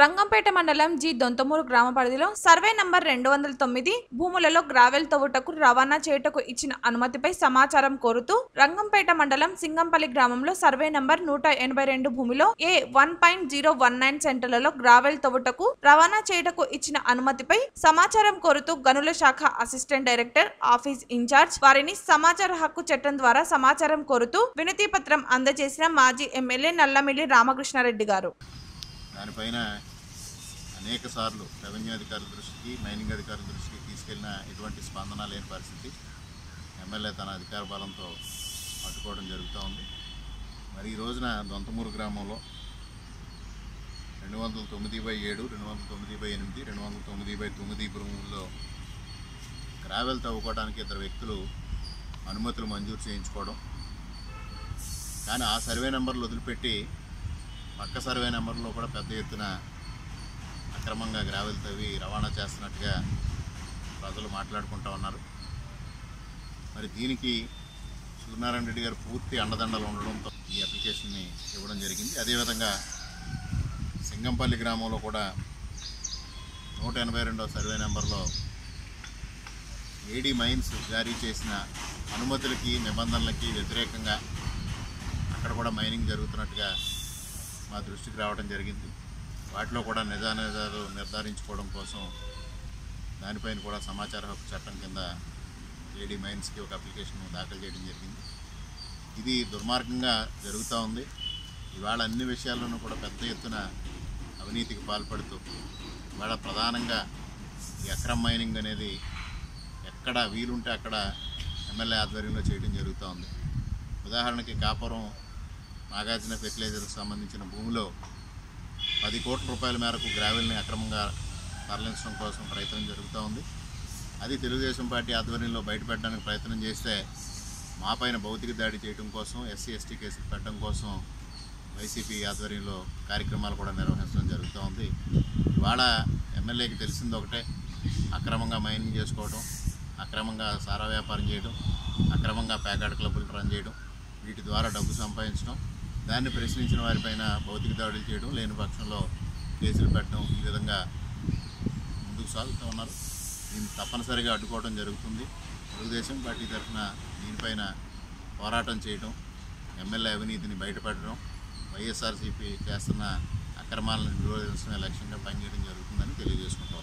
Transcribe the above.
రంగంపేట మండలం జి దొంతమూరు గ్రామ పరిధిలో సర్వే నంబర్ రెండు వందల తొమ్మిది భూములలో గ్రావెల్ తవ్వుటకు రవాణా చేయుటకు ఇచ్చిన అనుమతిపై సమాచారం కోరుతూ రంగంపేట మండలం సింగంపల్లి గ్రామంలో సర్వే నంబర్ నూట ఎనభై రెండు భూమిలో A one point zero one nine సెంటర్లలో గ్రావెల్ తవ్వుటకు రవాణా చేయుటకు ఇచ్చిన అనుమతిపై సమాచారం కోరుతూ గనుల శాఖ అసిస్టెంట్ డైరెక్టర్ ఆఫీస్ ఇన్ఛార్జ్ వారిని సమాచార హక్కు చట్టం ద్వారా సమాచారం కోరుతూ వినతి పత్రం అందజేసిన మాజీ ఎమ్మెల్యే నల్లమిల్లి రామకృష్ణారెడ్డి గారు దానిపైన అనేక సార్లు రెవెన్యూ అధికారుల దృష్టికి మైనింగ్ అధికారుల దృష్టికి తీసుకెళ్లిన ఎటువంటి స్పందన లేని పరిస్థితి ఎమ్మెల్యే తన అధికార బలంతో పట్టుకోవడం జరుగుతూ ఉంది మరి ఈ రోజున దొంతమూరు గ్రామంలో రెండు వందల తొమ్మిది బై ఏడు రెండు వందల తొమ్మిది బై ఎనిమిది రెండు వందల తొమ్మిది బై తొమ్మిది భూముల్లో గ్రావెల్ తవ్వుకోవడానికి ఇద్దరు వ్యక్తులు అనుమతులు మంజూరు చేయించుకోవడం కానీ ఆ సర్వే నెంబర్లు వదిలిపెట్టి పక్క సర్వే నెంబర్లో కూడా పెద్ద ఎత్తున అక్రమంగా గ్రావెల్ తవ్వి రవాణా చేస్తున్నట్టుగా ప్రజలు మాట్లాడుకుంటూ ఉన్నారు మరి దీనికి సూర్యనారాయణ రెడ్డి గారు పూర్తి అండదండలు ఉండడంతో ఈ అప్లికేషన్ని ఇవ్వడం జరిగింది అదేవిధంగా సింగంపల్లి గ్రామంలో కూడా నూట ఎనభై రెండవ సర్వే నెంబర్లో ఏడీ మైన్స్ జారీ చేసిన అనుమతులకి నిబంధనలకి వ్యతిరేకంగా అక్కడ కూడా మైనింగ్ జరుగుతున్నట్టుగా మా దృష్టికి రావడం జరిగింది వాటిలో కూడా నిజానిజాలు నిర్ధారించుకోవడం కోసం దానిపైన కూడా సమాచార హక్కు చట్టం కింద ఏడీ మైన్స్కి ఒక అప్లికేషన్ దాఖలు చేయడం జరిగింది ఇది దుర్మార్గంగా జరుగుతూ ఉంది ఇవాళ అన్ని విషయాల్లోనూ కూడా పెద్ద ఎత్తున అవినీతికి పాల్పడుతూ ఇవాళ ప్రధానంగా ఈ అక్రమ్ మైనింగ్ అనేది ఎక్కడ వీలుంటే అక్కడ ఎమ్మెల్యే ఆధ్వర్యంలో చేయడం జరుగుతూ ఉంది ఉదాహరణకి కాపురం నాగార్జున ఫెర్టిలైజర్కి సంబంధించిన భూమిలో పది కోట్ల రూపాయల మేరకు గ్రావెల్ని అక్రమంగా తరలించడం కోసం ప్రయత్నం జరుగుతూ ఉంది అది తెలుగుదేశం పార్టీ ఆధ్వర్యంలో బయటపెట్టడానికి ప్రయత్నం చేస్తే మా పైన భౌతిక దాడి చేయడం కోసం ఎస్సీ ఎస్టీ కేసులు పెట్టడం కోసం వైసీపీ ఆధ్వర్యంలో కార్యక్రమాలు కూడా నిర్వహించడం జరుగుతూ ఉంది ఇవాళ ఎమ్మెల్యేకి తెలిసింది ఒకటే అక్రమంగా మైనింగ్ చేసుకోవడం అక్రమంగా సారా వ్యాపారం చేయడం అక్రమంగా ప్యాకెట్ క్లబ్బులు రన్ చేయడం వీటి ద్వారా డబ్బు సంపాదించడం దాన్ని ప్రశ్నించిన వారిపైన భౌతిక దాడులు చేయడం లేని పక్షంలో కేసులు పెట్టడం ఈ విధంగా ముందుకు సాగుతూ ఉన్నారు దీన్ని తప్పనిసరిగా అడ్డుకోవడం జరుగుతుంది తెలుగుదేశం పార్టీ తరఫున దీనిపైన పోరాటం చేయడం ఎమ్మెల్యే అవినీతిని బయటపెట్టడం వైఎస్ఆర్సీపీ చేస్తున్న అక్రమాలను నిరోధించడమే లక్ష్యంగా పనిచేయడం జరుగుతుందని తెలియజేసుకుంటాం